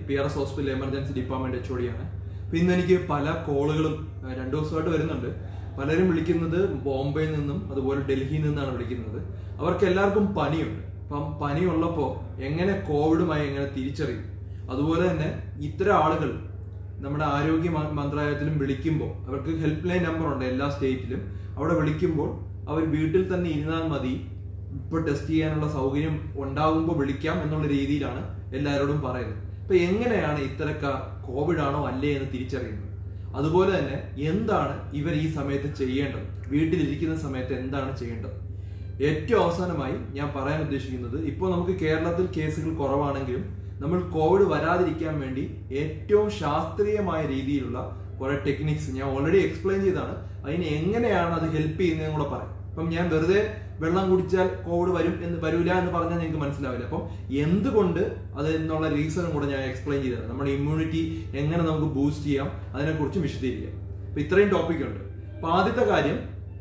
P R S hospital emergency department H ആണ് അപ്പൊ ഇന്ന് എനിക്ക് പല കോളുകളും ഏഹ്, രണ്ടു ദിവസമായിട്ട് വരുന്നുണ്ട് പലരും വിളിക്കുന്നത് ബോംബെയിൽ നിന്നും അതുപോലെ ഡൽഹിയിൽ നിന്നാണ് വിളിക്കുന്നത് അവർക്ക് എല്ലാവർക്കും പനിയുണ്ട് അപ്പം പനിയുള്ളപ്പോൾ എങ്ങനെ കോവിഡുമായി എങ്ങനെ തിരിച്ചറിയും അതുപോലെ തന്നെ ഇത്തരം ആളുകൾ നമ്മുടെ ആരോഗ്യ മ- മന്ത്രാലയത്തിലും വിളിക്കുമ്പോൾ അവർക്ക് ഹെൽപ്പ് ലൈൻ നമ്പർ ഉണ്ട് എല്ലാ സ്റ്റേറ്റിലും അവിടെ വിളിക്കുമ്പോൾ അവർ വീട്ടിൽ തന്നെ ഇരുന്നാൽ മതി ഇപ്പൊ ടെസ്റ്റ് ചെയ്യാനുള്ള സൗകര്യം ഉണ്ടാകുമ്പോൾ വിളിക്കാം എന്നുള്ള രീതിയിലാണ് എല്ലാവരോടും പറയുന്നത് ഇപ്പൊ എങ്ങനെയാണ് ഇത്തരക്കാർ കോവിഡ് ആണോ അല്ലേ എന്ന് തിരിച്ചറിയുന്നത് അതുപോലെ തന്നെ എന്താണ് ഇവർ ഈ സമയത്ത് ചെയ്യേണ്ടത് വീട്ടിലിരിക്കുന്ന സമയത്ത് എന്താണ് ചെയ്യേണ്ടത് ഏറ്റവും അവസാനമായി ഞാൻ പറയാൻ ഉദ്ദേശിക്കുന്നത് ഇപ്പോൾ നമുക്ക് കേരളത്തിൽ കേസുകൾ കുറവാണെങ്കിലും നമ്മൾ കോവിഡ് വരാതിരിക്കാൻ വേണ്ടി ഏറ്റവും ശാസ്ത്രീയമായ രീതിയിലുള്ള കുറെ ടെക്നിക്സ് ഞാൻ ഓൾറെഡി എക്സ്പ്ലെയിൻ ചെയ്താണ് അതിന് എങ്ങനെയാണ് അത് ഹെൽപ്പ് ചെയ്യുന്നതെന്ന് കൂടെ പറയാം അപ്പം ഞാൻ വെറുതെ വെള്ളം കുടിച്ചാൽ കോവിഡ് വരും എന്ന് വരൂല എന്ന് പറഞ്ഞാൽ നിങ്ങൾക്ക് മനസ്സിലാവില്ല അപ്പം എന്തുകൊണ്ട് അത് എന്നുള്ള റീസണും കൂടെ ഞാൻ എക്സ്പ്ലെയിൻ ചെയ്തതാണ് നമ്മുടെ ഇമ്മ്യൂണിറ്റി എങ്ങനെ നമുക്ക് ബൂസ്റ്റ് ചെയ്യാം അതിനെക്കുറിച്ചും വിശദീകരിക്കാം അപ്പൊ ഇത്രയും ടോപ്പിക് ഉണ്ട് അപ്പൊ ആദ്യത്തെ കാര്യം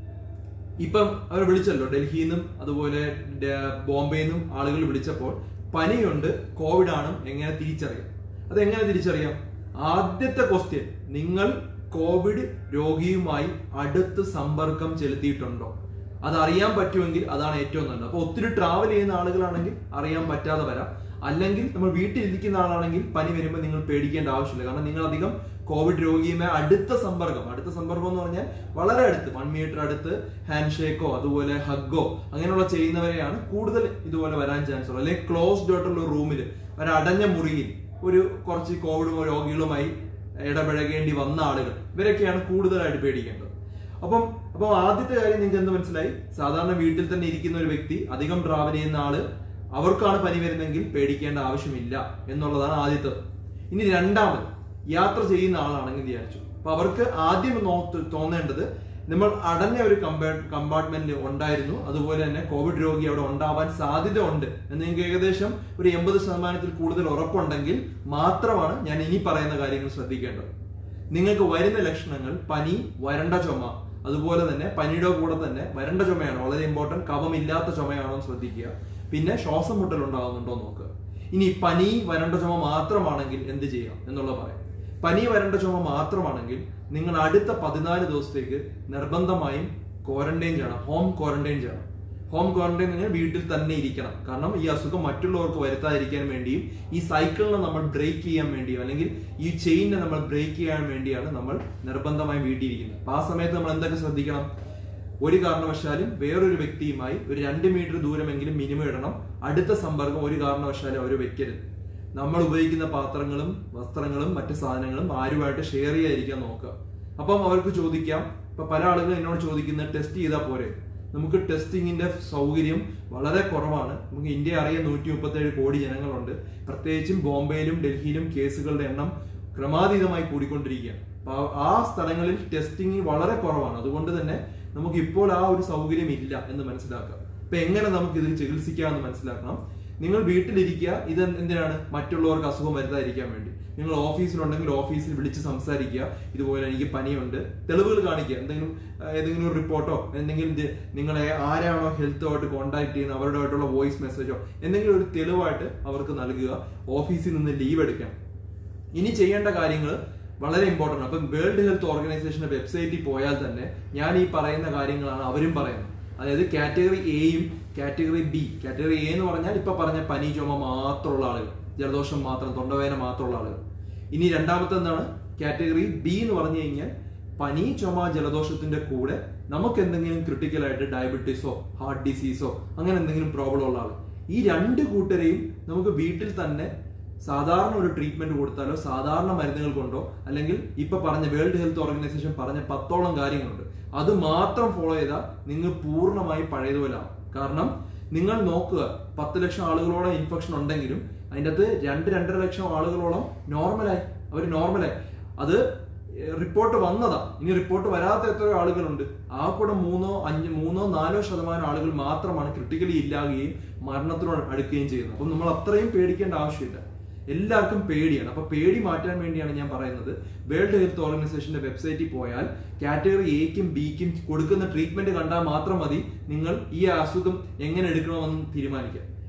ഇപ്പം അവർ വിളിച്ചല്ലോ ഡൽഹിയിൽ നിന്നും അതുപോലെ ഡ- ബോംബെയിൽ നിന്നും ആളുകൾ വിളിച്ചപ്പോൾ പനിയുണ്ട് കോവിഡ് ആണ് എങ്ങനെ തിരിച്ചറിയാം അതെങ്ങനെ തിരിച്ചറിയാം ആദ്യത്തെ ക്വസ്റ്റ്യൻ നിങ്ങൾ കോവിഡ് രോഗിയുമായി അടുത്ത് സമ്പർക്കം ചെലുത്തിയിട്ടുണ്ടോ അത് അറിയാൻ പറ്റുമെങ്കിൽ അതാണ് ഏറ്റവും നല്ലത് അപ്പൊ ഒത്തിരി ട്രാവൽ ചെയ്യുന്ന ആളുകളാണെങ്കിൽ അറിയാൻ പറ്റാതെ വരാം അല്ലെങ്കിൽ നമ്മൾ വീട്ടിലിരിക്കുന്ന ആളാണെങ്കിൽ പനി വരുമ്പോൾ നിങ്ങൾ പേടിക്കേണ്ട ആവശ്യമില്ല കാരണം നിങ്ങൾ അധികം കോവിഡ് രോഗിയുമായി അടുത്ത സമ്പർക്കം അടുത്ത സമ്പർക്കം എന്ന് പറഞ്ഞാൽ വളരെ അടുത്ത് വൺ മീറ്റർ അടുത്ത് ഹാൻഡ് ഷേക്കോ അതുപോലെ ഹഗ്ഗോ അങ്ങനെയുള്ള ചെയ്യുന്നവരെയാണ് കൂടുതൽ ഇതുപോലെ വരാൻ ചാൻസ് ഉള്ളത് അല്ലെങ്കിൽ ക്ലോസ്ഡ് ആയിട്ടുള്ള ഒരു റൂമിൽ ഒരു അടഞ്ഞ മുറിയിൽ ഒരു കുറച്ച് കോവിഡ് രോഗികളുമായി ഇടപഴകേണ്ടി വന്ന ആളുകൾ ഇവരൊക്കെയാണ് കൂടുതലായിട്ട് പേടിക്കേണ്ടത് അപ്പം അപ്പം ആദ്യത്തെ കാര്യം നിങ്ങൾക്ക് എന്ത് മനസ്സിലായി സാധാരണ വീട്ടിൽ തന്നെ ഇരിക്കുന്ന ഒരു വ്യക്തി അധികം ട്രാവൽ ചെയ്യുന്ന ആള് അവർക്കാണ് പനി വരുന്നെങ്കിൽ പേടിക്കേണ്ട ആവശ്യമില്ല എന്നുള്ളതാണ് ആദ്യത്തത് ഇനി രണ്ടാമത് യാത്ര ചെയ്യുന്ന ആളാണെങ്കിൽ വിചാരിച്ചു അപ്പൊ അവർക്ക് ആദ്യം നോ- തോന്നേണ്ടത് നമ്മൾ അടഞ്ഞ ഒരു കമ്പാർട്ട്മെന്റ് ഉണ്ടായിരുന്നു അതുപോലെ തന്നെ കോവിഡ് രോഗി അവിടെ ഉണ്ടാവാൻ സാധ്യത ഉണ്ട് എന്ന് നിങ്ങൾക്ക് ഏകദേശം ഒരു എൺപത് ശതമാനത്തിൽ കൂടുതൽ ഉറപ്പുണ്ടെങ്കിൽ മാത്രമാണ് ഞാൻ ഇനി പറയുന്ന കാര്യങ്ങൾ ശ്രദ്ധിക്കേണ്ടത് നിങ്ങൾക്ക് വരുന്ന ലക്ഷണങ്ങൾ പനി വരണ്ട ചുമ അതുപോലെ തന്നെ പനിയുടെ കൂടെ തന്നെ വരണ്ട ചുമയാണ് വളരെ ഇമ്പോർട്ടന്റ് കഫമില്ലാത്ത ചുമയാണോ എന്ന് ശ്രദ്ധിക്കുക പിന്നെ ശ്വാസം മുട്ടൽ ഉണ്ടാകുന്നുണ്ടോ എന്ന് നോക്കുക ഇനി പനി വരണ്ട ചുമ മാത്രമാണെങ്കിൽ എന്ത് ചെയ്യാം എന്നുള്ളത് പറയാം പനി വരണ്ട ചുമ മാത്രമാണെങ്കിൽ നിങ്ങൾ അടുത്ത പതിനാല് ദിവസത്തേക്ക് നിർബന്ധമായും ക്വാറന്റൈൻ ചെയ്യണം ഹോം ക്വാറന്റൈൻ ചെയ്യണം ഹോം ക്വാറന്റൈൻ എന്ന് പറഞ്ഞാൽ വീട്ടിൽ തന്നെ ഇരിക്കണം കാരണം ഈ അസുഖം മറ്റുള്ളവർക്ക് വരുത്താതിരിക്കാൻ വേണ്ടിയും ഈ സൈക്കിളിനെ നമ്മൾ ബ്രേക്ക് ചെയ്യാൻ വേണ്ടിയും അല്ലെങ്കിൽ ഈ ചെയിനെ നമ്മൾ ബ്രേക്ക് ചെയ്യാൻ വേണ്ടിയാണ് നമ്മൾ നിർബന്ധമായും വീട്ടിൽ ഇരിക്കുന്നത് അപ്പൊ ആ സമയത്ത് നമ്മൾ എന്തൊക്കെ ശ്രദ്ധിക്കണം ഒരു കാരണവശാലും വേറൊരു വ്യക്തിയുമായി ഒരു രണ്ട് മീറ്റർ ദൂരമെങ്കിലും മിനിമം ഇടണം അടുത്ത സമ്പർക്കം ഒരു കാരണവശാലും അവർ വെക്കരുത് നമ്മൾ ഉപയോഗിക്കുന്ന പാത്രങ്ങളും വസ്ത്രങ്ങളും മറ്റു സാധനങ്ങളും ആരുമായിട്ട് ഷെയർ ചെയ്യാതിരിക്കാൻ നോക്കുക അപ്പം അവർക്ക് ചോദിക്കാം ഇപ്പൊ പല ആളുകളും എന്നോട് ചോദിക്കുന്നത് ടെസ്റ്റ് ചെയ്താൽ പോരെ നമുക്ക് ടെസ്റ്റിങ്ങിന്റെ സൗകര്യം വളരെ കുറവാണ് നമുക്ക് ഇന്ത്യ അറിയാൻ നൂറ്റി മുപ്പത്തേഴ് കോടി ജനങ്ങളുണ്ട് പ്രത്യേകിച്ചും ബോംബെയിലും ഡൽഹിയിലും കേസുകളുടെ എണ്ണം ക്രമാതീതമായി കൂടിക്കൊണ്ടിരിക്കുകയാണ് അപ്പൊ ആ- ആ സ്ഥലങ്ങളിൽ ടെസ്റ്റിംഗ് വളരെ കുറവാണ് അതുകൊണ്ട് തന്നെ നമുക്ക് ഇപ്പോൾ ആ ഒരു സൗകര്യം ഇല്ല എന്ന് മനസ്സിലാക്കാം അപ്പൊ എങ്ങനെ നമുക്ക് ഇത് ചികിത്സിക്കാമെന്ന് മനസ്സിലാക്കണം നിങ്ങൾ വീട്ടിലിരിക്കുക ഇത് എന്തിനാണ് മറ്റുള്ളവർക്ക് അസുഖം വരുത്താതിരിക്കാൻ വേണ്ടി നിങ്ങൾ ഓഫീസിലുണ്ടെങ്കിൽ ഓഫീസിൽ വിളിച്ച് സംസാരിക്കുക ഇതുപോലെ എനിക്ക് പനിയുണ്ട് തെളിവുകൾ കാണിക്കുക എന്തെങ്കിലും ആ, ഏതെങ്കിലും ഒരു റിപ്പോർട്ടോ എന്തെങ്കിലും ഇത് നിങ്ങളെ ആരാണോ ഹെൽത്തുമായിട്ട് കോൺടാക്ട് ചെയ്യുന്ന അവരുമായിട്ടുള്ള വോയിസ് മെസ്സേജോ എന്തെങ്കിലും ഒരു തെളിവായിട്ട് അവർക്ക് നൽകുക ഓഫീസിൽ നിന്ന് ലീവ് എടുക്കണം ഇനി ചെയ്യേണ്ട കാര്യങ്ങൾ വളരെ ഇമ്പോർട്ടൻ്റ് അപ്പം വേൾഡ് ഹെൽത്ത് ഓർഗനൈസേഷന്റെ വെബ്സൈറ്റിൽ പോയാൽ തന്നെ ഞാൻ ഈ പറയുന്ന കാര്യങ്ങളാണ് അവരും പറയുന്നത് അതായത് കാറ്റഗറി എയും കാറ്റഗറി ബി കാറ്റഗറി എ എന്ന് പറഞ്ഞാൽ ഇപ്പൊ പറഞ്ഞ പനി ചുമ മാത്രമുള്ള ആളുകൾ ജലദോഷം മാത്രം തൊണ്ടവേദന മാത്രമുള്ള ആളുകൾ ഇനി രണ്ടാമത്തെ എന്താണ് കാറ്റഗറി ബി എന്ന് പറഞ്ഞു കഴിഞ്ഞാൽ പനി ചുമ ജലദോഷത്തിന്റെ കൂടെ നമുക്ക് എന്തെങ്കിലും ക്രിട്ടിക്കൽ ആയിട്ട് ഡയബറ്റീസോ ഹാർട്ട് ഡിസീസോ അങ്ങനെ എന്തെങ്കിലും പ്രോബ്ലം ഉള്ള ആൾ ഈ രണ്ട് കൂട്ടരെയും നമുക്ക് വീട്ടിൽ തന്നെ സാധാരണ ഒരു ട്രീറ്റ്മെന്റ് കൊടുത്താലോ സാധാരണ മരുന്നുകൾ കൊണ്ടോ അല്ലെങ്കിൽ ഇപ്പൊ പറഞ്ഞ വേൾഡ് ഹെൽത്ത് ഓർഗനൈസേഷൻ പറഞ്ഞ പത്തോളം കാര്യങ്ങളുണ്ട് അത് മാത്രം ഫോളോ ചെയ്താൽ നിങ്ങൾ പൂർണ്ണമായി പഴയതുപോലെ ആവും കാരണം നിങ്ങൾ നോക്കുക പത്ത് ലക്ഷം ആളുകളോളം ഇൻഫെക്ഷൻ ഉണ്ടെങ്കിലും അതിൻ്റെ അകത്ത് രണ്ട് രണ്ടര ലക്ഷം ആളുകളോളം നോർമലായി അവർ നോർമലായി അത് റിപ്പോർട്ട് വന്നതാ ഇനി റിപ്പോർട്ട് വരാത്ത എത്രയോ ആളുകളുണ്ട് ആ കൂടെ മൂന്നോ അഞ്ച് മൂന്നോ നാലോ ശതമാനം ആളുകൾ മാത്രമാണ് ക്രിട്ടിക്കലി ഇല്ലാകുകയും മരണത്തിനോട് അടുക്കുകയും ചെയ്യുന്നത് അപ്പം നമ്മൾ അത്രയും പേടിക്കേണ്ട ആവശ്യമില്ല എല്ലാവർക്കും പേടിയാണ് അപ്പൊ പേടി മാറ്റാൻ വേണ്ടിയാണ് ഞാൻ പറയുന്നത് വേൾഡ് ഹെൽത്ത് ഓർഗനൈസേഷന്റെ വെബ്സൈറ്റിൽ പോയാൽ കാറ്റഗറി എക്കും ബിക്കും കൊടുക്കുന്ന ട്രീറ്റ്മെന്റ് കണ്ടാൽ മാത്രം മതി നിങ്ങൾ ഈ അസുഖം എങ്ങനെ എടുക്കണമെന്ന് തീരുമാനിക്കാം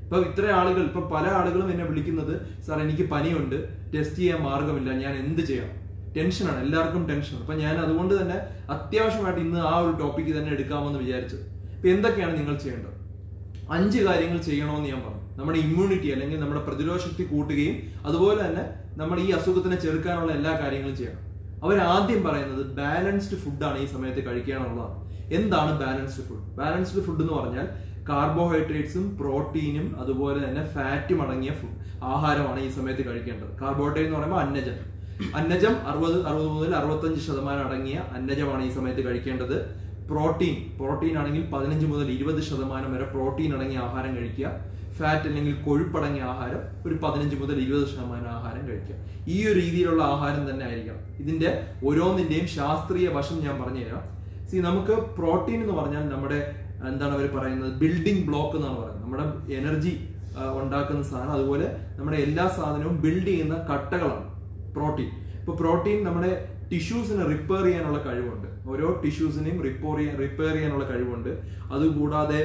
ഇപ്പൊ ഇത്ര ആളുകൾ ഇപ്പൊ പല ആളുകളും എന്നെ വിളിക്കുന്നത് സാർ എനിക്ക് പനിയുണ്ട് ടെസ്റ്റ് ചെയ്യാൻ മാർഗമില്ല ഞാൻ എന്ത് ചെയ്യാം ടെൻഷനാണ് എല്ലാവർക്കും ടെൻഷൻ അപ്പൊ ഞാൻ അതുകൊണ്ട് തന്നെ അത്യാവശ്യമായിട്ട് ഇന്ന് ആ ഒരു ടോപ്പിക്ക് തന്നെ എടുക്കാമെന്ന് വിചാരിച്ചു ഇപ്പൊ എന്തൊക്കെയാണ് നിങ്ങൾ ചെയ്യേണ്ടത് അഞ്ച് കാര്യങ്ങൾ ചെയ്യണമെന്ന് ഞാൻ പറഞ്ഞു നമ്മുടെ ഇമ്മ്യൂണിറ്റി അല്ലെങ്കിൽ നമ്മുടെ പ്രതിരോധ ശക്തി കൂട്ടുകയും അതുപോലെ തന്നെ നമ്മൾ ഈ അസുഖത്തിനെ ചെറുക്കാനുള്ള എല്ലാ കാര്യങ്ങളും ചെയ്യണം അവർ ആദ്യം പറയുന്നത് ബാലൻസ്ഡ് ഫുഡാണ് ഈ സമയത്ത് കഴിക്കാനുള്ളതാണ് എന്താണ് ബാലൻസ്ഡ് ഫുഡ് ബാലൻസ്ഡ് ഫുഡ് എന്ന് പറഞ്ഞാൽ കാർബോഹൈഡ്രേറ്റ്സും പ്രോട്ടീനും അതുപോലെ തന്നെ ഫാറ്റും അടങ്ങിയ ഫുഡ് ആഹാരമാണ് ഈ സമയത്ത് കഴിക്കേണ്ടത് കാർബോഹൈഡ്രേറ്റ് എന്ന് പറയുമ്പോൾ അന്നജം അന്നജം അറുപത് അറുപത് മുതൽ അറുപത്തഞ്ച് ശതമാനം അടങ്ങിയ അന്നജമാണ് ഈ സമയത്ത് കഴിക്കേണ്ടത് പ്രോട്ടീൻ പ്രോട്ടീൻ ആണെങ്കിൽ പതിനഞ്ച് മുതൽ ഇരുപത് ശതമാനം വരെ പ്രോട്ടീൻ അടങ്ങിയ ആഹാരം കഴിക്കുക ഫാറ്റ് അല്ലെങ്കിൽ കൊഴുപ്പടങ്ങിയ ആഹാരം ഒരു പതിനഞ്ച് മുതൽ ഇരുപത് ശതമാനം ആഹാരം കഴിക്കുക ഈ ഒരു രീതിയിലുള്ള ആഹാരം തന്നെ ആയിരിക്കണം ഇതിന്റെ ഓരോന്നിന്റെയും ശാസ്ത്രീയ വശം ഞാൻ പറഞ്ഞുതരാം സി നമുക്ക് പ്രോട്ടീൻ എന്ന് പറഞ്ഞാൽ നമ്മുടെ എന്താണ് അവർ പറയുന്നത് ബിൽഡിംഗ് ബ്ലോക്ക് എന്നാണ് പറയുന്നത് നമ്മുടെ എനർജി ഉണ്ടാക്കുന്ന സാധനം അതുപോലെ നമ്മുടെ എല്ലാ സാധനവും ബിൽഡ് ചെയ്യുന്ന കട്ടകളാണ് പ്രോട്ടീൻ ഇപ്പൊ പ്രോട്ടീൻ നമ്മുടെ ടിഷ്യൂസിനെ റിപ്പയർ ചെയ്യാനുള്ള കഴിവുണ്ട് ഓരോ ടിഷ്യൂസിനെയും റിപ്പയർ ചെയ്യാൻ റിപ്പയർ ചെയ്യാനുള്ള കഴിവുണ്ട് അതുകൂടാതെ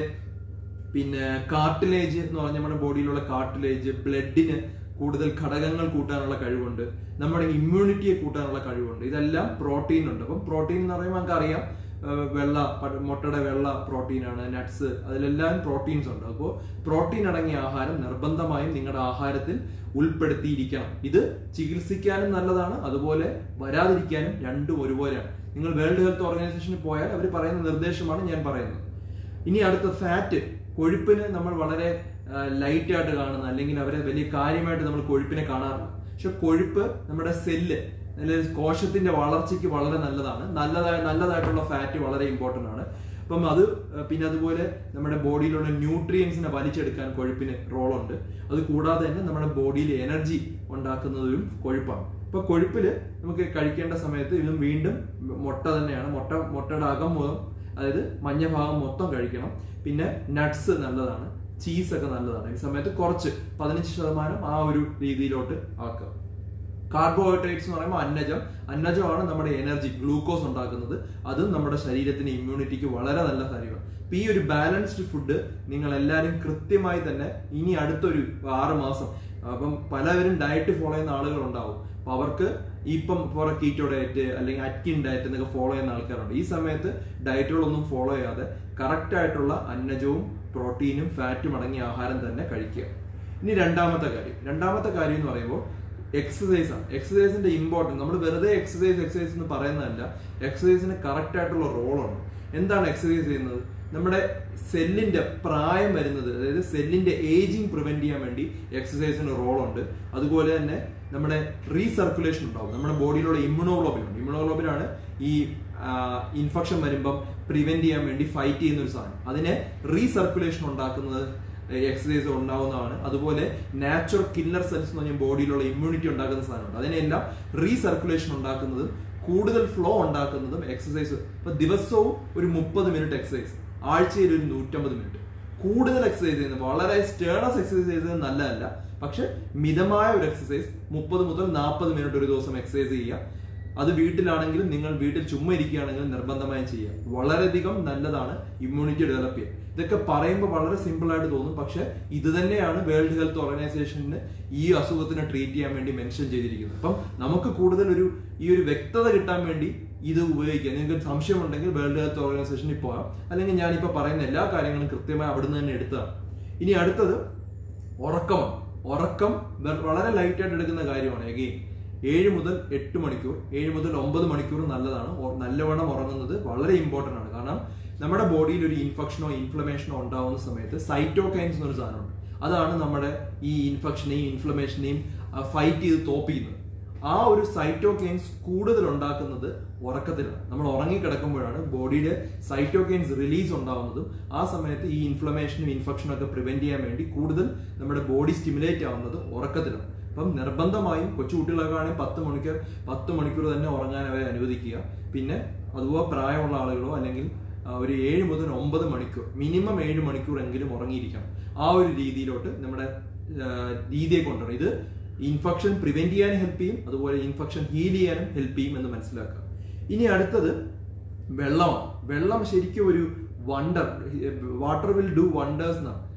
പിന്നെ കാർട്ടിലേജ് എന്ന് പറഞ്ഞാൽ നമ്മുടെ ബോഡിയിലുള്ള കാർട്ടിലേജ് ബ്ലഡിന് കൂടുതൽ ഘടകങ്ങൾ കൂട്ടാനുള്ള കഴിവുണ്ട് നമ്മുടെ ഇമ്മ്യൂണിറ്റിയെ കൂട്ടാനുള്ള കഴിവുണ്ട് ഇതെല്ലാം പ്രോട്ടീൻ ഉണ്ട് അപ്പം പ്രോട്ടീൻ എന്ന് പറയുമ്പോൾ നമുക്ക് അറിയാം ഏഹ് വെള്ള പ- മുട്ടയുടെ വെള്ള പ്രോട്ടീനാണ് നട്ട്സ് അതിലെല്ലാം പ്രോട്ടീൻസ് ഉണ്ട് അപ്പോൾ പ്രോട്ടീൻ അടങ്ങിയ ആഹാരം നിർബന്ധമായും നിങ്ങളുടെ ആഹാരത്തിൽ ഉൾപ്പെടുത്തിയിരിക്കണം ഇത് ചികിത്സിക്കാനും നല്ലതാണ് അതുപോലെ വരാതിരിക്കാനും രണ്ടും ഒരുപോലെയാണ് നിങ്ങൾ വേൾഡ് ഹെൽത്ത് ഓർഗനൈസേഷനിൽ പോയാൽ അവർ പറയുന്ന നിർദ്ദേശമാണ് ഞാൻ പറയുന്നത് ഇനി അടുത്ത ഫാറ്റ് കൊഴുപ്പിന് നമ്മൾ വളരെ ലൈറ്റ് ആയിട്ട് കാണുന്ന അല്ലെങ്കിൽ അവരെ വലിയ കാര്യമായിട്ട് നമ്മൾ കൊഴുപ്പിനെ കാണാറില്ല പക്ഷെ കൊഴുപ്പ് നമ്മുടെ സെല്ല് അല്ലെങ്കിൽ കോശത്തിന്റെ വളർച്ചയ്ക്ക് വളരെ നല്ലതാണ് നല്ലതായ നല്ലതായിട്ടുള്ള ഫാറ്റ് വളരെ ഇമ്പോർട്ടന്റ് ആണ് അപ്പം അത് ഏഹ്, പിന്നെ അതുപോലെ നമ്മുടെ ബോഡിയിലുള്ള ന്യൂട്രിയൻസിനെ വലിച്ചെടുക്കാൻ കൊഴുപ്പിന് റോളുണ്ട് അത് കൂടാതെ തന്നെ നമ്മുടെ ബോഡിയിൽ എനർജി ഉണ്ടാക്കുന്നതും കൊഴുപ്പാണ് ഇപ്പൊ കൊഴുപ്പില് നമുക്ക് കഴിക്കേണ്ട സമയത്ത് ഇതും വീണ്ടും മുട്ട തന്നെയാണ് മുട്ട മുട്ടയുടെ അകം മുതൽ അതായത് മഞ്ഞ ഭാഗം മൊത്തം കഴിക്കണം പിന്നെ നട്ട്സ് നല്ലതാണ് ചീസ് ഒക്കെ നല്ലതാണ് ഈ സമയത്ത് കുറച്ച് പതിനഞ്ച് ശതമാനം ആ ഒരു രീതിയിലോട്ട് ആക്കുക കാർബോഹൈഡ്രേറ്റ്സ് എന്ന് പറയുമ്പോൾ അന്നജം അന്നജമാണ് നമ്മുടെ എനർജി ഗ്ലൂക്കോസ് ഉണ്ടാക്കുന്നത് അതും നമ്മുടെ ശരീരത്തിന് ഇമ്മ്യൂണിറ്റിക്ക് വളരെ നല്ല കാര്യമാണ് അപ്പൊ ഈ ഒരു ബാലൻസ്ഡ് ഫുഡ് നിങ്ങൾ എല്ലാവരും കൃത്യമായി തന്നെ ഇനി അടുത്തൊരു ആറ് മാസം അപ്പം പലവരും ഡയറ്റ് ഫോളോ ചെയ്യുന്ന ആളുകൾ ഉണ്ടാവും അപ്പൊ അവർക്ക് ഇപ്പം കുറെ കീറ്റോ ഡയറ്റ് അല്ലെങ്കിൽ അറ്റ്കിൻ ഡയറ്റ് എന്നൊക്കെ ഫോളോ ചെയ്യുന്ന ആൾക്കാരുണ്ട് ഈ സമയത്ത് ഡയറ്റുകളൊന്നും ഫോളോ ചെയ്യാതെ കറക്റ്റ് ആയിട്ടുള്ള അന്നജവും പ്രോട്ടീനും ഫാറ്റും അടങ്ങിയ ആഹാരം തന്നെ കഴിക്കുക ഇനി രണ്ടാമത്തെ കാര്യം രണ്ടാമത്തെ കാര്യം എന്ന് പറയുമ്പോൾ എക്സസൈസ് ആണ് എക്സസൈസിന്റെ ഇമ്പോർട്ടൻസ് നമ്മൾ വെറുതെ എക്സസൈസ് എക്സസൈസ് എന്ന് പറയുന്നതല്ല എക്സസൈസിന് കറക്റ്റ് ആയിട്ടുള്ള റോളുണ്ട് എന്താണ് എക്സസൈസ് ചെയ്യുന്നത് നമ്മുടെ സെല്ലിന്റെ പ്രായം വരുന്നത് അതായത് സെല്ലിന്റെ ഏജിങ് പ്രിവെന്റ് ചെയ്യാൻ വേണ്ടി എക്സസൈസിന് റോളുണ്ട് അതുപോലെ തന്നെ നമ്മുടെ റീസർക്കുലേഷൻ ഉണ്ടാവും നമ്മുടെ ബോഡിയിലുള്ള ഇമ്മ്യൂണോഗ്ലോബിൻ ഉണ്ട് ഇമ്മ്യൂണോഗ്ലോബിൻ ആണ് ഈ ഇൻഫെക്ഷൻ വരുമ്പം പ്രിവെന്റ് ചെയ്യാൻ വേണ്ടി ഫൈറ്റ് ചെയ്യുന്ന ഒരു സാധനം അതിനെ റീസർക്കുലേഷൻ ഉണ്ടാക്കുന്നത് എക്സസൈസ് ഉണ്ടാവുന്നതാണ് അതുപോലെ നാച്ചുറൽ കില്ലർ സെൽസ് എന്ന് പറഞ്ഞാൽ ബോഡിയിലുള്ള ഇമ്മ്യൂണിറ്റി ഉണ്ടാക്കുന്ന സാധനമുണ്ട് അതിനെല്ലാം റീസർക്കുലേഷൻ ഉണ്ടാക്കുന്നതും കൂടുതൽ ഫ്ലോ ഉണ്ടാക്കുന്നതും എക്സസൈസ് ഇപ്പൊ ദിവസവും ഒരു മുപ്പത് മിനിറ്റ് എക്സസൈസ് ആഴ്ചയിൽ ഒരു നൂറ്റമ്പത് മിനിറ്റ് കൂടുതൽ എക്സസൈസ് ചെയ്യുന്നത് വളരെ സ്റ്റേണസ് എക്സസൈസ് ചെയ്യുന്നത് നല്ലതല്ല പക്ഷെ മിതമായ ഒരു എക്സസൈസ് മുപ്പത് മുതൽ നാൽപ്പത് മിനിറ്റ് ഒരു ദിവസം എക്സസൈസ് ചെയ്യുക അത് വീട്ടിലാണെങ്കിലും നിങ്ങൾ വീട്ടിൽ ചുമ്മാ ഇരിക്കുകയാണെങ്കിലും നിർബന്ധമായും ചെയ്യുക വളരെയധികം നല്ലതാണ് ഇമ്മ്യൂണിറ്റി ഡെവലപ്പ് ചെയ്യാൻ ഇതൊക്കെ പറയുമ്പോൾ വളരെ സിമ്പിൾ ആയിട്ട് തോന്നും പക്ഷെ ഇത് തന്നെയാണ് വേൾഡ് ഹെൽത്ത് ഓർഗനൈസേഷന് ഈ അസുഖത്തിനെ ട്രീറ്റ് ചെയ്യാൻ വേണ്ടി മെൻഷൻ ചെയ്തിരിക്കുന്നത് അപ്പം നമുക്ക് കൂടുതൽ ഒരു ഈ ഒരു വ്യക്തത കിട്ടാൻ വേണ്ടി ഇത് ഉപയോഗിക്കാം നിങ്ങൾക്ക് സംശയം ഉണ്ടെങ്കിൽ വേൾഡ് ഹെൽത്ത് ഓർഗനൈസേഷനിൽ പോകാം അല്ലെങ്കിൽ ഞാനിപ്പോൾ പറയുന്ന എല്ലാ കാര്യങ്ങളും കൃത്യമായി അവിടുന്ന് തന്നെ എടുത്തതാണ് ഇനി അടുത്തത് ഉറക്കമാണ് ഉറക്കം വെ- വളരെ ലൈറ്റ് ആയിട്ട് എടുക്കുന്ന കാര്യമാണ് എഗെയിൻ ഏഴ് മുതൽ എട്ട് മണിക്കൂർ ഏഴ് മുതൽ ഒമ്പത് മണിക്കൂർ നല്ലതാണ് ഒ- നല്ലവണ്ണം ഉറങ്ങുന്നത് വളരെ ഇമ്പോർട്ടന്റ് ആണ് കാരണം നമ്മുടെ ബോഡിയിൽ ഒരു ഇൻഫെക്ഷനോ ഇൻഫ്ലമേഷനോ ഉണ്ടാവുന്ന സമയത്ത് സൈറ്റോകൈൻസ് എന്നൊരു സാധനമുണ്ട് അതാണ് നമ്മുടെ ഈ ഇൻഫെക്ഷനെയും ഇൻഫ്ലമേഷനെയും ഫൈറ്റ് ചെയ്ത് തോപ്പിക്കുന്നത് ആ ഒരു സൈറ്റോകൈൻസ് കൂടുതൽ ഉണ്ടാക്കുന്നത് ഉറക്കത്തിലാണ് നമ്മൾ ഉറങ്ങിക്കിടക്കുമ്പോഴാണ് ബോഡിയിലെ സൈറ്റോകൈൻസ് റിലീസ് ഉണ്ടാവുന്നതും ആ സമയത്ത് ഈ ഇൻഫ്ലമേഷനും ഇൻഫെക്ഷനും ഒക്കെ പ്രിവെന്റ് ചെയ്യാൻ വേണ്ടി കൂടുതൽ നമ്മുടെ ബോഡി സ്റ്റിമുലേറ്റ് ആവുന്നത് ഉറക്കത്തിലാണ് അപ്പം നിർബന്ധമായും കൊച്ചുകുട്ടികളൊക്കെ ആണെങ്കിൽ പത്ത് മണിക്കൂർ പത്ത് മണിക്കൂർ തന്നെ ഉറങ്ങാൻ അവരെ അനുവദിക്കുക പിന്നെ അതുപോലെ പ്രായമുള്ള ആളുകളോ അല്ലെങ്കിൽ ആ, ഒരു ഏഴ് മുതൽ ഒമ്പത് മണിക്കൂർ മിനിമം ഏഴ് മണിക്കൂർ എങ്കിലും ഉറങ്ങിയിരിക്കണം ആ ഒരു രീതിയിലോട്ട് നമ്മുടെ ആ, രീതിയെ കൊണ്ടുവരണം ഇത് ഇൻഫെക്ഷൻ പ്രിവെന്റ് ചെയ്യാനും ഹെൽപ്പ് ചെയ്യും അതുപോലെ ഇൻഫെക്ഷൻ ഹീൽ ചെയ്യാനും ഹെൽപ്പ് ചെയ്യും എന്ന് മനസ്സിലാക്കുക ഇനി അടുത്തത് വെള്ളമാണ് വെള്ളം ശരിക്കും ഒരു wonder water will do wonders എന്നാണ്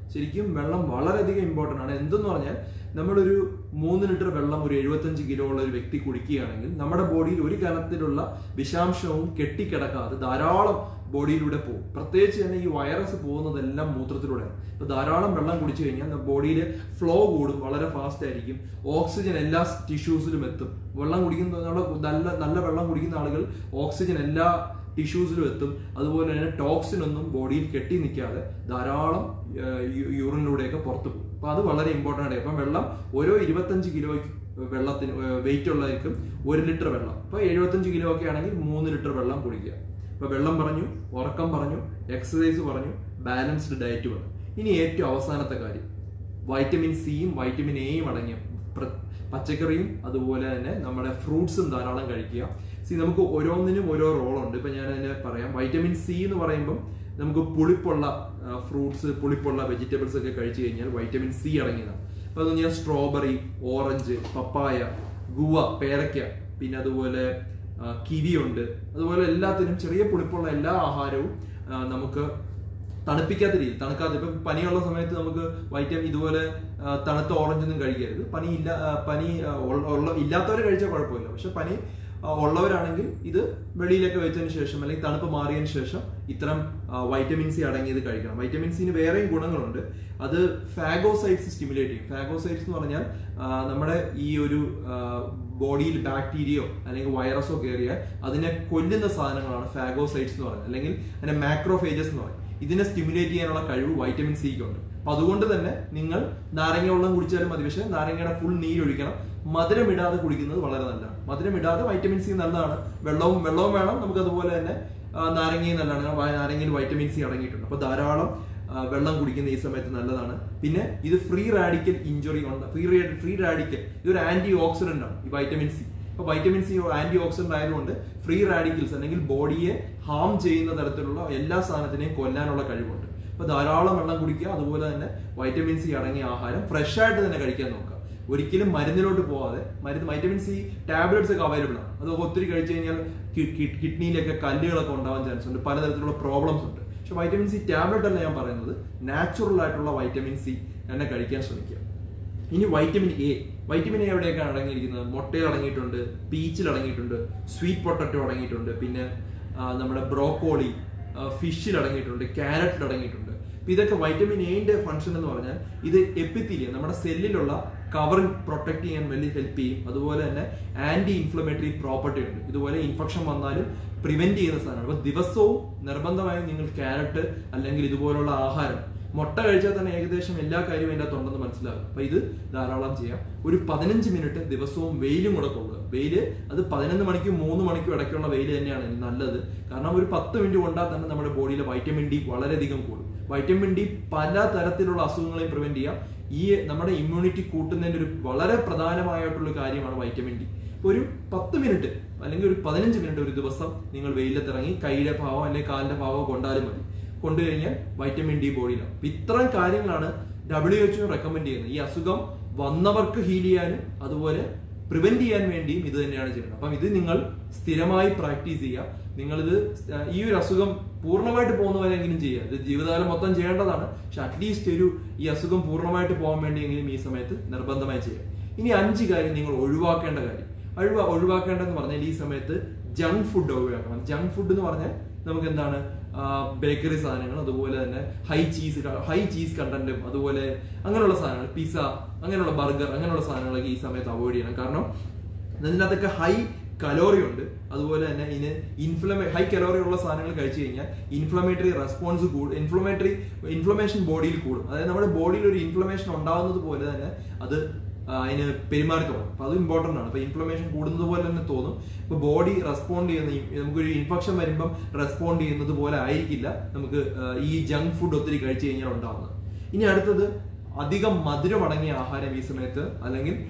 ശരിക്കും വെള്ളം വളരെയധികം ഇമ്പോർട്ടൻ്റ് ആണ് എന്തെന്ന് പറഞ്ഞാൽ നമ്മളൊരു മൂന്ന് ലിറ്റർ വെള്ളം ഒരു എഴുപത്തഞ്ച് കിലോ ഉള്ള ഒരു വ്യക്തി കുടിക്കുകയാണെങ്കിൽ നമ്മുടെ ബോഡിയിൽ ഒരു കനത്തിലുള്ള വിഷാംശവും കെട്ടിക്കിടക്കാതെ ധാരാളം ബോഡിയിലൂടെ പോകും പ്രത്യേകിച്ച് തന്നെ ഈ വൈറസ് പോകുന്നതെല്ലാം മൂത്രത്തിലൂടെയാണ് ഇപ്പൊ ധാരാളം വെള്ളം കുടിച്ചു കഴിഞ്ഞാൽ ബോഡിയിൽ ഫ്ലോ കൂടും വളരെ ഫാസ്റ്റ് ആയിരിക്കും ഓക്സിജൻ എല്ലാ ടിഷ്യൂസിലും എത്തും വെള്ളം കുടിക്കുന്ന നമ്മള് നല്ല നല്ല വെള്ളം കുടിക്കുന്ന ആളുകൾ ഓക്സിജൻ എല്ലാ ടിഷ്യൂസിലും എത്തും അതുപോലെ തന്നെ ടോക്സിൻ ഒന്നും ബോഡിയിൽ കെട്ടി നിൽക്കാതെ ധാരാളം യൂറിനിലൂടെയൊക്കെ പുറത്തു പോകും അപ്പൊ അത് വളരെ ഇമ്പോർട്ടൻ്റ് ആണ് അപ്പം വെള്ളം ഓരോ ഇരുപത്തഞ്ച് കിലോ വെള്ളത്തിന് വെയിറ്റ് ഉള്ളവർക്കും ഒരു ലിറ്റർ വെള്ളം ഇപ്പൊ എഴുപത്തഞ്ച് കിലോ ഒക്കെ ആണെങ്കിൽ മൂന്ന് ലിറ്റർ വെള്ളം കുടിക്കുക ഇപ്പൊ വെള്ളം പറഞ്ഞു ഉറക്കം പറഞ്ഞു എക്സസൈസ് പറഞ്ഞു ബാലൻസ്ഡ് ഡയറ്റ് പറഞ്ഞു ഇനി ഏറ്റവും അവസാനത്തെ കാര്യം വൈറ്റമിൻ സിയും വൈറ്റമിൻ എയും അടങ്ങിയ പ്ര- പച്ചക്കറിയും അതുപോലെ തന്നെ നമ്മുടെ ഫ്രൂട്ട്സും ധാരാളം കഴിക്കുക സി നമുക്ക് ഓരോന്നിനും ഓരോ റോളുണ്ട് ഇപ്പൊ ഞാൻ അതിനെ പറയാം വൈറ്റമിൻ സി എന്ന് പറയുമ്പോൾ നമുക്ക് പുളിപ്പുള്ള ഫ്രൂട്ട്സ് പുളിപ്പുള്ള വെജിറ്റബിൾസ് ഒക്കെ കഴിച്ചു കഴിഞ്ഞാൽ വൈറ്റമിൻ സി അടങ്ങിയതാണ് അപ്പൊ അത് ഞാൻ സ്ട്രോബെറി ഓറഞ്ച് പപ്പായ ഗുവ പേരയ്ക്ക പിന്നെ അതുപോലെ കിവി ഉണ്ട് അതുപോലെ എല്ലാത്തിനും ചെറിയ പുളിപ്പുള്ള എല്ലാ ആഹാരവും ആ, നമുക്ക് തണുപ്പിക്കാത്ത രീതി തണുക്കാത്ത ഇപ്പം പനിയുള്ള സമയത്ത് നമുക്ക് വൈറ്റമിൻ ഇതുപോലെ ആ, തണുത്ത ഓറഞ്ച് ഒന്നും കഴിക്കരുത് പനി ഇല്ല ആ, പനി ആ, ഉള്ള- ഉള്ള ഇല്ലാത്തവർ കഴിച്ചാൽ കുഴപ്പമില്ല പക്ഷെ പനി ആ, ഉള്ളവരാണെങ്കിൽ ഇത് വെളിയിലൊക്കെ വെച്ചതിന് ശേഷം അല്ലെങ്കിൽ തണുപ്പ് മാറിയതിന് ശേഷം ഇത്തരം വൈറ്റമിൻ സി അടങ്ങിയത് കഴിക്കണം വൈറ്റമിൻ സിന് വേറെയും ഗുണങ്ങളുണ്ട് അത് ഫാഗോസൈറ്റ്സ് സ്റ്റിമുലേറ്റ് ചെയ്യും ഫാഗോസൈറ്റ്സ് എന്ന് പറഞ്ഞാൽ ആ, നമ്മുടെ ഈ ഒരു ബോഡിയിൽ ബാക്ടീരിയയോ അല്ലെങ്കിൽ വൈറസോ കയറിയാൽ അതിനെ കൊല്ലുന്ന സാധനങ്ങളാണ് ഫാഗോസൈറ്റ്സ് എന്ന് പറയുന്നത് അല്ലെങ്കിൽ അതിനെ മാക്രോഫേജസ് എന്ന് പറയും ഇതിനെ സ്റ്റിമുലേറ്റ് ചെയ്യാനുള്ള കഴിവ് വൈറ്റമിൻ സിക്ക് ഉണ്ട് അപ്പൊ അതുകൊണ്ട് തന്നെ നിങ്ങൾ നാരങ്ങ വെള്ളം കുടിച്ചാലും മതി പക്ഷേ നാരങ്ങയുടെ ഫുൾ നീരൊഴിക്കണം മധുരം ഇടാതെ കുടിക്കുന്നത് വളരെ നല്ലതാണ് മധുരം ഇടാതെ വൈറ്റമിൻ സി നല്ലതാണ് വെള്ളവും വെള്ളവും വേണം നമുക്ക് അതുപോലെ തന്നെ ആ, നാരങ്ങയും നല്ലതാണ് കാരണം വ- നാരങ്ങയിൽ വൈറ്റമിൻ സി അടങ്ങിയിട്ടുണ്ട് അപ്പൊ ധാരാളം ആ, വെള്ളം കുടിക്കുന്ന ഈ സമയത്ത് നല്ലതാണ് പിന്നെ ഇത് ഫ്രീ റാഡിക്കൽ ഇഞ്ചുറി ഉണ്ട് ഫ്രീ ഫ്രീ റാഡിക്കൽ ഇതൊരു ആന്റി ഓക്സിഡന്റ് ആണ് ഈ വൈറ്റമിൻ സി അപ്പൊ വൈറ്റമിൻ സി ആന്റി ഓക്സിഡന്റ് ആയതുകൊണ്ട് ഫ്രീ റാഡിക്കൽസ് അല്ലെങ്കിൽ ബോഡിയെ ഹാം ചെയ്യുന്ന തരത്തിലുള്ള എല്ലാ സാധനത്തിനെയും കൊല്ലാനുള്ള കഴിവുണ്ട് അപ്പൊ ധാരാളം വെള്ളം കുടിക്കുക അതുപോലെ തന്നെ വൈറ്റമിൻ സി അടങ്ങിയ ആഹാരം ഫ്രഷ് ആയിട്ട് തന്നെ കഴിക്കാൻ നോക്കുക ഒരിക്കലും മരുന്നിലോട്ട് പോവാതെ മരുന്ന് വൈറ്റമിൻ സി ടാബ്ലറ്റ്സ് ഒക്കെ അവൈലബിൾ ആണ് അത് ഒത്തിരി കഴിച്ചു കഴിഞ്ഞാൽ കി- കി- കിഡ്നിയിലൊക്കെ കല്ലുകളൊക്കെ ഉണ്ടാവാൻ ചാൻസ് ഉണ്ട് പലതരത്തിലുള്ള പ്രോബ്ലംസ് ഉണ്ട് പക്ഷെ വൈറ്റമിൻ സി ടാബ്ലറ്റ് അല്ല ഞാൻ പറയുന്നത് നാച്ചുറൽ ആയിട്ടുള്ള വൈറ്റമിൻ സി തന്നെ കഴിക്കാൻ ശ്രമിക്കുക ഇനി വൈറ്റമിൻ എ വൈറ്റമിൻ എ എവിടെയൊക്കെയാണ് അടങ്ങിയിരിക്കുന്നത് മുട്ടയിൽ അടങ്ങിയിട്ടുണ്ട് പീച്ചിൽ അടങ്ങിയിട്ടുണ്ട് സ്വീറ്റ് പൊട്ടറ്റോ അടങ്ങിയിട്ടുണ്ട് പിന്നെ ആ, നമ്മുടെ ബ്രോക്കോളി ഫിഷിൽ അടങ്ങിയിട്ടുണ്ട് ക്യാരറ്റിൽ അടങ്ങിയിട്ടുണ്ട് അപ്പൊ ഇതൊക്കെ വൈറ്റമിൻ എന്റെ ഫംഗ്ഷൻ എന്ന് പറഞ്ഞാൽ ഇത് എപ്പിത്തീലിയം നമ്മുടെ സെല്ലിലുള്ള കവറിംഗ് പ്രൊട്ടക്ട് ചെയ്യാൻ വലിയ ഹെൽപ്പ് ചെയ്യും അതുപോലെ തന്നെ ആന്റി ഇൻഫ്ലമേറ്ററി പ്രോപ്പർട്ടി ഉണ്ട് ഇതുപോലെ ഇൻഫെക്ഷൻ വന്നാലും പ്രിവെന്റ് ചെയ്യുന്ന സാധനമാണ് അപ്പൊ ദിവസവും നിർബന്ധമായും നിങ്ങൾ ക്യാരറ്റ് അല്ലെങ്കിൽ ഇതുപോലുള്ള ആഹാരം മുട്ട കഴിച്ചാൽ തന്നെ ഏകദേശം എല്ലാ കാര്യവും അതിൻ്റെ അകത്തുണ്ടെന്ന് മനസ്സിലാകും അപ്പൊ ഇത് ധാരാളം ചെയ്യാം ഒരു പതിനഞ്ച് മിനിറ്റ് ദിവസവും വെയിലും കൂടെ കൊള്ളുക വെയില് അത് പതിനൊന്ന് മണിക്കും മൂന്ന് മണിക്കും ഇടയ്ക്കുള്ള വെയിൽ തന്നെയാണ് നല്ലത് കാരണം ഒരു പത്ത് മിനിറ്റ് കൊണ്ടാൽ തന്നെ നമ്മുടെ ബോഡിയിലെ വൈറ്റമിൻ ഡി വളരെയധികം കൂടും വൈറ്റമിൻ ഡി പല തരത്തിലുള്ള അസുഖങ്ങളെയും പ്രിവെന്റ് ചെയ്യാം ഈ നമ്മുടെ ഇമ്മ്യൂണിറ്റി കൂട്ടുന്നതിന്റെ ഒരു വളരെ പ്രധാനമായിട്ടുള്ള കാര്യമാണ് വൈറ്റമിൻ ഡി ഇപ്പൊ ഒരു പത്ത് മിനിറ്റ് അല്ലെങ്കിൽ ഒരു പതിനഞ്ച് മിനിറ്റ് ഒരു ദിവസം നിങ്ങൾ വെയിലത്തിറങ്ങി കൈയുടെ ഭാവം അല്ലെങ്കിൽ കാലിന്റെ ഭാവം കൊണ്ടാലും മതി കൊണ്ടുകഴിഞ്ഞാൽ വൈറ്റമിൻ ഡി ബോഡിയിലാണ് അപ്പൊ ഇത്രയും കാര്യങ്ങളാണ് ഡബ്ല്യു എച്ച്ഒ റെക്കമെൻഡ് ചെയ്യുന്നത് ഈ അസുഖം വന്നവർക്ക് ഹീൽ ചെയ്യാനും അതുപോലെ പ്രിവെന്റ് ചെയ്യാൻ വേണ്ടിയും ഇത് തന്നെയാണ് ചെയ്യുന്നത് അപ്പം ഇത് നിങ്ങൾ സ്ഥിരമായി പ്രാക്ടീസ് ചെയ്യുക നിങ്ങളിത് ഈ ഒരു അസുഖം പൂർണ്ണമായിട്ട് പോകുന്നവരെങ്കിലും ചെയ്യുക ഇത് ജീവിതകാലം മൊത്തം ചെയ്യേണ്ടതാണ് പക്ഷെ അറ്റ്ലീസ്റ്റ് ഒരു ഈ അസുഖം പൂർണ്ണമായിട്ട് പോകാൻ വേണ്ടിയെങ്കിലും ഈ സമയത്ത് നിർബന്ധമായി ചെയ്യുക ഇനി അഞ്ച് കാര്യം നിങ്ങൾ ഒഴിവാക്കേണ്ട കാര്യം ഒഴിവാ ഒഴിവാക്കേണ്ടതെന്ന് പറഞ്ഞാൽ ഈ സമയത്ത് ജങ്ക് ഫുഡ് ഒഴിവാക്കണം ജങ്ക് ഫുഡ് എന്ന് പറഞ്ഞാൽ നമുക്ക് എന്താണ് ബേക്കറി സാധനങ്ങൾ അതുപോലെ തന്നെ ഹൈ ചീസ് ഹൈ ചീസ് കണ്ടന്റും അതുപോലെ അങ്ങനെയുള്ള സാധനങ്ങൾ പിസ്സ അങ്ങനെയുള്ള ബർഗർ അങ്ങനെയുള്ള സാധനങ്ങളൊക്കെ ഈ സമയത്ത് അവോയ്ഡ് ചെയ്യണം കാരണം ഇതിനകത്തൊക്കെ ഹൈ കലോറി ഉണ്ട് അതുപോലെ തന്നെ ഇതിന് ഇൻഫ്ലമേ ഹൈ കലോറി ഉള്ള സാധനങ്ങൾ കഴിച്ചു കഴിഞ്ഞാൽ ഇൻഫ്ലമേറ്ററി റെസ്പോൺസ് കൂടും ഇൻഫ്ലമേറ്ററി ഇൻഫ്ലമേഷൻ ബോഡിയിൽ കൂടും അതായത് നമ്മുടെ ബോഡിയിൽ ഒരു ഇൻഫ്ലമേഷൻ ഉണ്ടാകുന്നത് പോലെ തന്നെ അത് ആ, അതിന് പെരുമാറി തുടങ്ങും അപ്പൊ അത് ഇമ്പോർട്ടന്റ് ആണ് അപ്പൊ ഇൻഫ്ലമേഷൻ കൂടുന്നത് പോലെ തന്നെ തോന്നും ഇപ്പൊ ബോഡി റെസ്പോണ്ട് ചെയ്യുന്ന ഈ- നമുക്കൊരു ഇൻഫെക്ഷൻ വരുമ്പം റെസ്പോണ്ട് ചെയ്യുന്നത് പോലെ ആയിരിക്കില്ല നമുക്ക് ആ, ഈ ജങ്ക് ഫുഡ് ഒത്തിരി കഴിച്ചു കഴിഞ്ഞാൽ ഉണ്ടാവുന്നത് ഇനി അടുത്തത് അധികം മധുരം അടങ്ങിയ ആഹാരം ഈ സമയത്ത് അല്ലെങ്കിൽ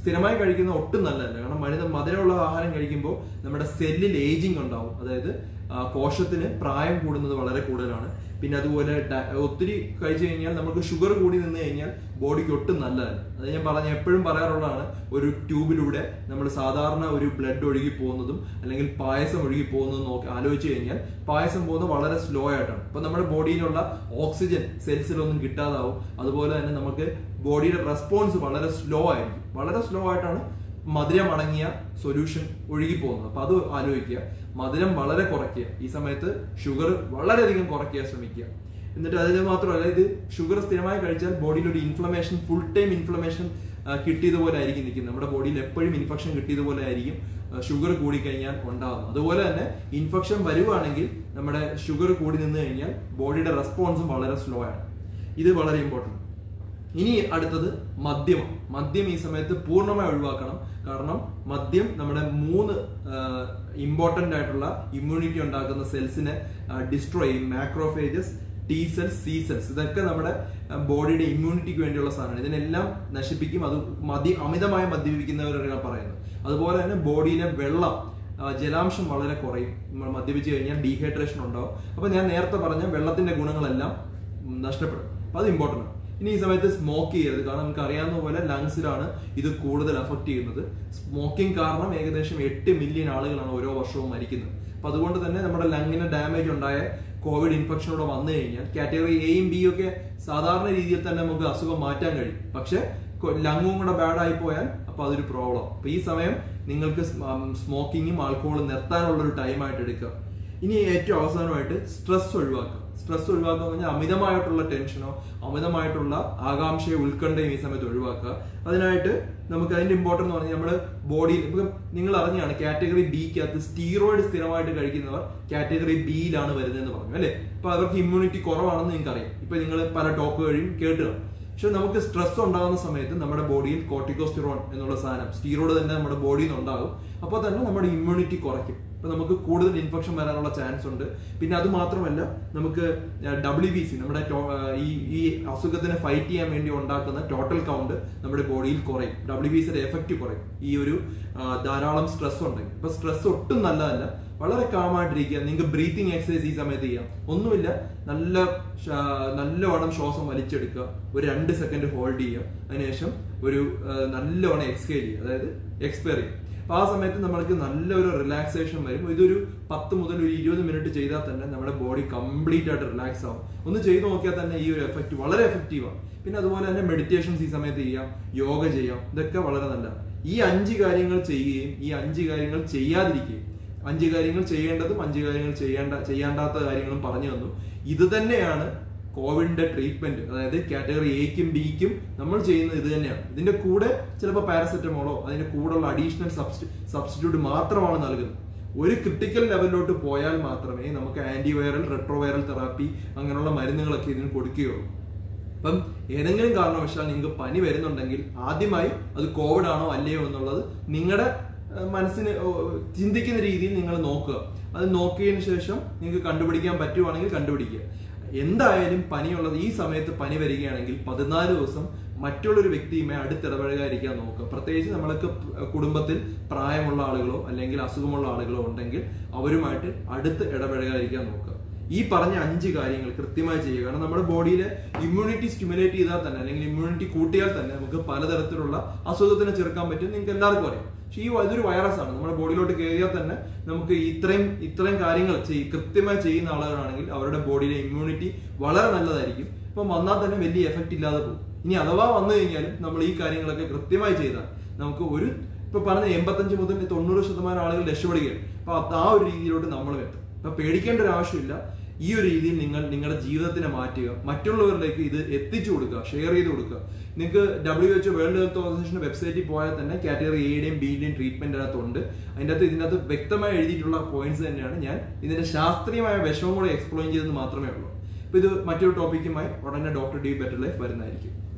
സ്ഥിരമായി കഴിക്കുന്ന ഒട്ടും നല്ലതല്ല കാരണം മരുന്ന് മധുരമുള്ള ആഹാരം കഴിക്കുമ്പോൾ നമ്മുടെ സെല്ലിൽ ഏജിങ് ഉണ്ടാവും അതായത് ആ, കോശത്തിന് പ്രായം കൂടുന്നത് വളരെ കൂടുതലാണ് പിന്നെ അതുപോലെ ഡ- ഒത്തിരി കഴിച്ചു കഴിഞ്ഞാൽ നമുക്ക് ഷുഗർ കൂടി നിന്ന് കഴിഞ്ഞാൽ ബോഡിക്ക് ഒട്ടും നല്ലതല്ല അത് ഞാൻ പറഞ്ഞ എപ്പോഴും പറയാറുള്ളതാണ് ഒരു ട്യൂബിലൂടെ നമ്മൾ സാധാരണ ഒരു ബ്ലഡ് ഒഴുകി പോകുന്നതും അല്ലെങ്കിൽ പായസം ഒഴുകി പോകുന്നതും നോക്കി ആലോചിച്ച് കഴിഞ്ഞാൽ പായസം പോകുന്നത് വളരെ സ്ലോ ആയിട്ടാണ് അപ്പൊ നമ്മുടെ ബോഡിയിലുള്ള ഓക്സിജൻ സെൽസിലൊന്നും കിട്ടാതാവും അതുപോലെ തന്നെ നമുക്ക് ബോഡിയുടെ റെസ്പോൺസ് വളരെ സ്ലോ ആയിരിക്കും വളരെ സ്ലോ ആയിട്ടാണ് മധുരം അടങ്ങിയ സൊല്യൂഷൻ ഒഴുകി പോകുന്നത് അപ്പൊ അത് ആലോചിക്കുക മധുരം വളരെ കുറയ്ക്കുക ഈ സമയത്ത് ഷുഗർ വളരെയധികം കുറയ്ക്കാൻ ശ്രമിക്കുക എന്നിട്ട് അതിന് മാത്രമല്ല ഇത് ഷുഗർ സ്ഥിരമായി കഴിച്ചാൽ ബോഡിയിൽ ഒരു ഇൻഫ്ലമേഷൻ ഫുൾ ടൈം ഇൻഫ്ലമേഷൻ കിട്ടിയതുപോലെ ആയിരിക്കും നിൽക്കുന്നത് നമ്മുടെ ബോഡിയിൽ എപ്പോഴും ഇൻഫെക്ഷൻ കിട്ടിയതുപോലെ ആയിരിക്കും ഷുഗർ കൂടിക്കഴിഞ്ഞാൽ ഉണ്ടാകുന്നത് അതുപോലെ തന്നെ ഇൻഫെക്ഷൻ വരുവാണെങ്കിൽ നമ്മുടെ ഷുഗർ കൂടി നിന്ന് കഴിഞ്ഞാൽ ബോഡിയുടെ റെസ്പോൺസും വളരെ സ്ലോ ആണ് ഇത് വളരെ ഇമ്പോർട്ടൻറ്റ് ഇനി അടുത്തത് മദ്യം മദ്യം ഈ സമയത്ത് പൂർണ്ണമായി ഒഴിവാക്കണം കാരണം മദ്യം നമ്മുടെ മൂന്ന് ഇമ്പോർട്ടന്റ് ആയിട്ടുള്ള ഇമ്മ്യൂണിറ്റി ഉണ്ടാക്കുന്ന സെൽസിനെ ഡിസ്ട്രോയ് ചെയ്യും macrophages T cells C cells ഇതൊക്കെ നമ്മുടെ ബോഡിയുടെ ഇമ്മ്യൂണിറ്റിക്ക് വേണ്ടിയുള്ള സാധനമാണ് ഇതിനെല്ലാം നശിപ്പിക്കും അത് മദ്യ അമിതമായി മദ്യപിക്കുന്നവരാണ് പറയുന്നത് അതുപോലെ തന്നെ ബോഡിയിലെ വെള്ളം ആ, ജലാംശം വളരെ കുറയും നമ്മൾ മദ്യപിച്ച് കഴിഞ്ഞാൽ ഡീഹൈഡ്രേഷൻ ഉണ്ടാവും അപ്പൊ ഞാൻ നേരത്തെ പറഞ്ഞ വെള്ളത്തിന്റെ ഗുണങ്ങളെല്ലാം ഉം, നഷ്ടപ്പെടും അപ്പൊ അത് ഇമ്പോർട്ടന്റ് ആണ് ഇനി ഈ സമയത്ത് സ്മോക്ക് ചെയ്യരുത് കാരണം നമുക്ക് അറിയാവുന്ന പോലെ ലങ്സിലാണ് ഇത് കൂടുതൽ അഫക്ട് ചെയ്യുന്നത് സ്മോക്കിംഗ് കാരണം ഏകദേശം എട്ട് മില്യൺ ആളുകളാണ് ഓരോ വർഷവും മരിക്കുന്നത് അപ്പൊ അതുകൊണ്ട് തന്നെ നമ്മുടെ ലങ്ങിന് ഡാമേജ് ഉണ്ടായ കോവിഡ് ഇൻഫെക്ഷനോടെ വന്നു കഴിഞ്ഞാൽ കാറ്റഗറി എയും ബിയും ഒക്കെ സാധാരണ രീതിയിൽ തന്നെ നമുക്ക് അസുഖം മാറ്റാൻ കഴിയും പക്ഷെ ലങ്ങും കൂടെ ബാഡ് ആയി പോയാൽ അപ്പൊ അതൊരു പ്രോബ്ലം അപ്പൊ ഈ സമയം നിങ്ങൾക്ക് സ്മോക്കിങ്ങും ആൽക്കഹോളും നിർത്താനുള്ള ഒരു ടൈമായിട്ട് എടുക്കുക ഇനി ഏറ്റവും അവസാനമായിട്ട് സ്ട്രെസ് ഒഴിവാക്കുക സ്ട്രെസ് ഒഴിവാക്കുക എന്ന് പറഞ്ഞാൽ അമിതമായിട്ടുള്ള ടെൻഷനോ അമിതമായിട്ടുള്ള ആകാംക്ഷയോ ഉത്കണ്ഠയും ഈ സമയത്ത് ഒഴിവാക്കുക അതിനായിട്ട് നമുക്ക് അതിന്റെ ഇമ്പോർട്ടൻസ് എന്ന് പറഞ്ഞാൽ നമ്മുടെ ബോഡിയിൽ ഇപ്പം നിങ്ങൾ അറിഞ്ഞാണ് കാറ്റഗറി ബിക്കകത്ത് സ്റ്റീറോയിഡ് സ്ഥിരമായിട്ട് കഴിക്കുന്നവർ കാറ്റഗറി ബിയിലാണ് വരുന്നതെന്ന് പറഞ്ഞു അല്ലെ അപ്പൊ അവർക്ക് ഇമ്മ്യൂണിറ്റി കുറവാണെന്ന് നിങ്ങൾക്ക് അറിയാം ഇപ്പൊ നിങ്ങൾ പല ടോക്ക് വഴിയും കേട്ട് കാണും. പക്ഷെ നമുക്ക് സ്ട്രെസ് ഉണ്ടാകുന്ന സമയത്ത് നമ്മുടെ ബോഡിയിൽ കോർട്ടിക്കോസ്റ്റിറോൺ എന്നുള്ള സാധനം സ്റ്റീറോയിഡ് തന്നെ നമ്മുടെ ബോഡിയിൽ നിന്ന് ഉണ്ടാകും അപ്പോൾ തന്നെ നമ്മുടെ ഇമ്മ്യൂണിറ്റി കുറയ്ക്കും അപ്പൊ നമുക്ക് കൂടുതൽ ഇൻഫെക്ഷൻ വരാനുള്ള ചാൻസ് ഉണ്ട് പിന്നെ അത് മാത്രമല്ല നമുക്ക് ഡബ്ല്യു ബി സി നമ്മുടെ ടോ- ആ, ഈ ഈ അസുഖത്തിനെ ഫൈറ്റ് ചെയ്യാൻ വേണ്ടി ഉണ്ടാക്കുന്ന ടോട്ടൽ കൗണ്ട് നമ്മുടെ ബോഡിയിൽ കുറയും ഡബ്ല്യു ബി സിയുടെ എഫക്റ്റ് കുറയും ഈ ഒരു ആ, ധാരാളം സ്ട്രെസ് ഉണ്ടെങ്കിൽ ഇപ്പൊ സ്ട്രെസ് ഒട്ടും നല്ലതല്ല വളരെ കാമായിട്ടിരിക്കുക നിങ്ങൾക്ക് ബ്രീത്തിങ് എക്സസൈസ് ഈ സമയത്ത് ചെയ്യാം ഒന്നുമില്ല നല്ല ശ്വാ- നല്ലവണ്ണം ശ്വാസം വലിച്ചെടുക്കുക ഒരു രണ്ട് സെക്കൻഡ് ഹോൾഡ് ചെയ്യുക അതിനുശേഷം ഒരു ആ, നല്ലവണ്ണം എക്സ്കെയിൽ ചെയ്യുക അതായത് എക്സ്പയർ ചെയ്യുക അപ്പൊ ആ സമയത്ത് നമ്മൾക്ക് നല്ലൊരു റിലാക്സേഷൻ വരും ഇതൊരു പത്ത് മുതൽ ഒരു ഇരുപത് മിനിറ്റ് ചെയ്താൽ തന്നെ നമ്മുടെ ബോഡി കംപ്ലീറ്റ് ആയിട്ട് റിലാക്സ് ആവും ഒന്ന് ചെയ്ത് നോക്കിയാൽ തന്നെ ഈ ഒരു എഫക്റ്റ് വളരെ എഫക്റ്റീവാണ് പിന്നെ അതുപോലെ തന്നെ മെഡിറ്റേഷൻസ് ഈ സമയത്ത് ചെയ്യാം യോഗ ചെയ്യാം ഇതൊക്കെ വളരെ നല്ലതാണ് ഈ അഞ്ച് കാര്യങ്ങൾ ചെയ്യുകയും ഈ അഞ്ച് കാര്യങ്ങൾ ചെയ്യാതിരിക്കുകയും അഞ്ച് കാര്യങ്ങൾ ചെയ്യേണ്ടതും അഞ്ച് കാര്യങ്ങൾ ചെയ്യേണ്ട ചെയ്യേണ്ടാത്ത കാര്യങ്ങളും പറഞ്ഞു തന്നു ഇത് തന്നെയാണ് കോവിഡിന്റെ ട്രീറ്റ്മെന്റ് അതായത് കാറ്റഗറി എക്കും ബിക്കും നമ്മൾ ചെയ്യുന്നത് ഇത് തന്നെയാണ് ഇതിന്റെ കൂടെ ചിലപ്പോൾ പാരസെറ്റമോളോ അതിന്റെ കൂടെയുള്ള അഡീഷണൽ സബ്സ്റ്റിറ്റ്യൂട്ട് മാത്രമാണ് നൽകുന്നത് ഒരു ക്രിട്ടിക്കൽ ലെവലിലോട്ട് പോയാൽ മാത്രമേ നമുക്ക് ആന്റിവൈറൽ റെട്രോവൈറൽ തെറാപ്പി അങ്ങനെയുള്ള മരുന്നുകളൊക്കെ ഇതിന് കൊടുക്കുകയുള്ളൂ അപ്പം ഏതെങ്കിലും കാരണവശാൽ നിങ്ങൾക്ക് പനി വരുന്നുണ്ടെങ്കിൽ ആദ്യമായി അത് കോവിഡ് ആണോ അല്ലയോ എന്നുള്ളത് നിങ്ങളുടെ ഏഹ്, മനസ്സിന് ഓ, ചിന്തിക്കുന്ന രീതിയിൽ നിങ്ങൾ നോക്കുക അത് നോക്കിയതിന് ശേഷം നിങ്ങൾക്ക് കണ്ടുപിടിക്കാൻ പറ്റുവാണെങ്കിൽ കണ്ടുപിടിക്കുക എന്തായാലും പനിയുള്ളത് ഈ സമയത്ത് പനി വരികയാണെങ്കിൽ പതിനാല് ദിവസം മറ്റുള്ളൊരു വ്യക്തിയുമായി അടുത്തിടപഴകാതിരിക്കാൻ നോക്കുക പ്രത്യേകിച്ച് നമ്മൾക്ക് കുടുംബത്തിൽ പ്രായമുള്ള ആളുകളോ അല്ലെങ്കിൽ അസുഖമുള്ള ആളുകളോ ഉണ്ടെങ്കിൽ അവരുമായിട്ട് അടുത്ത് ഇടപഴകാതിരിക്കാൻ നോക്കുക ഈ പറഞ്ഞ അഞ്ച് കാര്യങ്ങൾ കൃത്യമായി ചെയ്യുക കാരണം നമ്മുടെ ബോഡിയിൽ ഇമ്മ്യൂണിറ്റി സ്റ്റിമുലേറ്റ് ചെയ്താൽ തന്നെ അല്ലെങ്കിൽ ഇമ്മ്യൂണിറ്റി കൂട്ടിയാൽ തന്നെ നമുക്ക് പലതരത്തിലുള്ള അസുഖത്തിനെ ചെറുക്കാൻ പറ്റും നിങ്ങൾക്ക് എല്ലാവർക്കും അറിയാം പക്ഷേ ഈ ഇതൊരു വൈറസ് ആണ് നമ്മുടെ ബോഡിയിലോട്ട് കയറിയാൽ തന്നെ നമുക്ക് ഇത്രയും ഇത്രയും കാര്യങ്ങൾ ചെയ് കൃത്യമായി ചെയ്യുന്ന ആളുകളാണെങ്കിൽ അവരുടെ ബോഡിയിലെ ഇമ്മ്യൂണിറ്റി വളരെ നല്ലതായിരിക്കും ഇപ്പം വന്നാൽ തന്നെ വലിയ എഫക്റ്റ് ഇല്ലാതെ പോകും ഇനി അഥവാ വന്നു കഴിഞ്ഞാലും നമ്മൾ ഈ കാര്യങ്ങളൊക്കെ കൃത്യമായി ചെയ്താൽ നമുക്ക് ഒരു ഇപ്പൊ പറഞ്ഞ എൺപത്തഞ്ച് മുതൽ തൊണ്ണൂറ് ശതമാനം ആളുകൾ രക്ഷപ്പെടുകയാണ് അപ്പൊ അത് ആ ഒരു രീതിയിലോട്ട് നമ്മൾ എത്തും അപ്പൊ പേടിക്കേണ്ട ഒരു ആവശ്യമില്ല ഈ ഒരു രീതിയിൽ നിങ്ങൾ നിങ്ങളുടെ ജീവിതത്തിനെ മാറ്റുക മറ്റുള്ളവരിലേക്ക് ഇത് എത്തിച്ചു കൊടുക്കുക ഷെയർ ചെയ്ത് കൊടുക്കുക നിങ്ങൾക്ക് ഡബ്ല്യു എച്ച് വേൾഡ് ഹെൽത്ത് ഓർഗനൈസേഷന്റെ വെബ്സൈറ്റിൽ പോയാൽ തന്നെ കാറ്റഗറി എയുടെയും ബിയുടെയും ട്രീറ്റ്മെന്റ് അതിനകത്തുണ്ട് അതിൻ്റെ അകത്ത് ഇതിനകത്ത് വ്യക്തമായി എഴുതിയിട്ടുള്ള പോയിന്റ്സ് തന്നെയാണ് ഞാൻ ഇതിന്റെ ശാസ്ത്രീയമായ വിഷമം കൂടെ എക്സ്പ്ലെയിൻ ചെയ്തെന്ന് മാത്രമേ ഉള്ളൂ അപ്പൊ ഇത് മറ്റൊരു ടോപ്പിക്കുമായി ഉടനെ ഡോക്ടർ ഡി ബെറ്റർ ലൈഫ് വരുന്നതായിരിക്കും